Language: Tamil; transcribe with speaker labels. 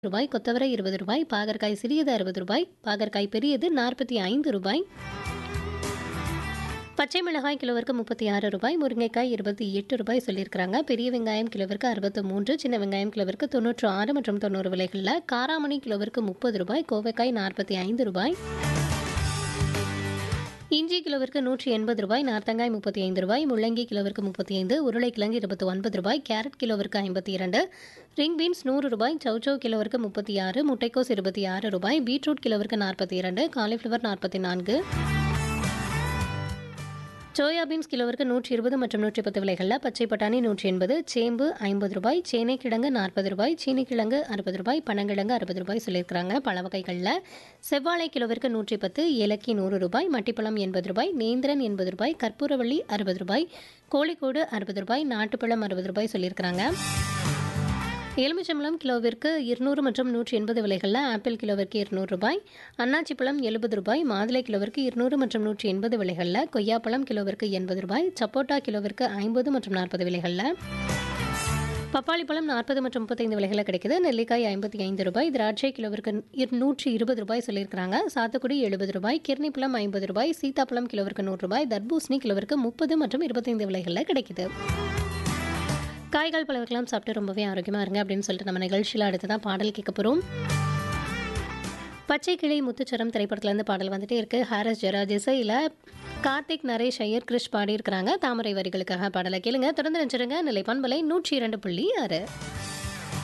Speaker 1: ரூபாய் கொத்தவரை இருபது ரூபாய் பாகற்காய் சிறியது அறுபது ரூபாய் பாகற்காய் பெரியது நாற்பத்தி ஐந்து ரூபாய் பச்சை மிளகாய் கிலோவிற்கு முப்பத்தி ஆறு ரூபாய் முருங்கைக்காய் இருபத்தி எட்டு ரூபாய் சொல்லியிருக்கிறாங்க பெரிய வெங்காயம் கிலோவிற்கு அறுபத்து மூன்று சின்ன வெங்காயம் கிலோவிற்கு தொண்ணூற்று ஆறு மற்றும் தொண்ணூறு விலைகளில் காராமணி கிலோவிற்கு முப்பது ரூபாய் கோவைக்காய் நாற்பத்தி ஐந்து ரூபாய் இஞ்சி கிலோவிற்கு நூற்றி எண்பது ரூபாய் நார்த்தங்காய் முப்பத்தி ஐந்து ரூபாய் முள்ளங்கி கிலோவிற்கு முப்பத்தி ஐந்து உருளைக்கிழங்கு இருபத்தி ஒன்பது ரூபாய் கேரட் கிலோவிற்கு ஐம்பத்தி இரண்டு ரிங் பீன்ஸ் நூறு ரூபாய் சௌச்சௌ கிலோவிற்கு முப்பத்தி ஆறு முட்டைக்கோஸ் இருபத்தி ஆறு ரூபாய் பீட்ரூட் கிலோவிற்கு நாற்பத்தி இரண்டு காலிஃப்ளவர் நாற்பத்தி நான்கு சோயா பீன்ஸ் கிலோவிற்கு நூற்றி இருபது மற்றும் நூற்றி பத்து விலைகளில் பச்சை பட்டாணி நூற்றி எண்பது சேம்பு ஐம்பது ரூபாய் சேனை கிழங்கு நாற்பது ரூபாய் சீனி கிழங்கு அறுபது ரூபாய் பனங்கிழங்கு அறுபது ரூபாய் சொல்லியிருக்கிறாங்க பழ வகைகளில் செவ்வாழை கிலோவிற்கு நூற்றி பத்து ஏலக்கி நூறு ரூபாய் மட்டிப்பழம் எண்பது ரூபாய் நேந்திரன் எண்பது ரூபாய் கற்பூரவள்ளி அறுபது ரூபாய் கோழிக்கோடு அறுபது ரூபாய் நாட்டுப்பழம் அறுபது ரூபாய் சொல்லியிருக்கிறாங்க எலுமிச்சம்பழம் கிலோவிற்கு இருநூறு மற்றும் நூற்றி எண்பது விலைகளில் ஆப்பிள் கிலோவிற்கு இருநூறு ரூபாய் அன்னாச்சி பழம் எழுபது ரூபாய் மாதுளை கிலோவிற்கு இருநூறு மற்றும் நூற்றி எண்பது விலைகளில் கொய்யாப்பழம் கிலோவிற்கு எண்பது ரூபாய் சப்போட்டா கிலோவிற்கு ஐம்பது மற்றும் நாற்பது விலைகளில் பப்பாளி பழம் நாற்பது மற்றும் முப்பத்தைந்து விலைகளில் கிடைக்குது நெல்லிக்காய் ஐம்பத்தி ஐந்து ரூபாய் திராட்சை கிலோவிற்கு இரு- நூற்றி இருபது ரூபாய் சொல்லியிருக்கிறாங்க சாத்துக்குடி எழுபது ரூபாய் கிர்னி பழம் ஐம்பது ரூபாய் சீதாப்பழம் கிலோவிற்கு நூறு ரூபாய் தர்பூசணி கிலோவிற்கு முப்பது மற்றும் இருபத்தைந்து விலைகளில் கிடைக்குது காய்கள் பழவர்களாம் சாப்பிட்டு ரொம்பவே ஆரோக்கியமாக இருங்க அப்படின்னு சொல்லிட்டு நம்ம நிகழ்ச்சியில் அடுத்து தான் பாடல் கேட்க போகிறோம் பச்சை கிளை முத்துச்சரம் திரைப்படத்துலேருந்து பாடல் வந்துட்டே இருக்கு ஹாரஸ் ஜெராஜ் இசையில் கார்த்திக் நரேஷ் ஐயர் கிறிஷ் பாடியிருக்கிறாங்க தாமரை வரிகளுக்காக பாடலை கேளுங்க தொடர்ந்து நினைச்சிருங்க நிலை பண்பலை நூற்றி இரண்டு புள்ளி ஆறு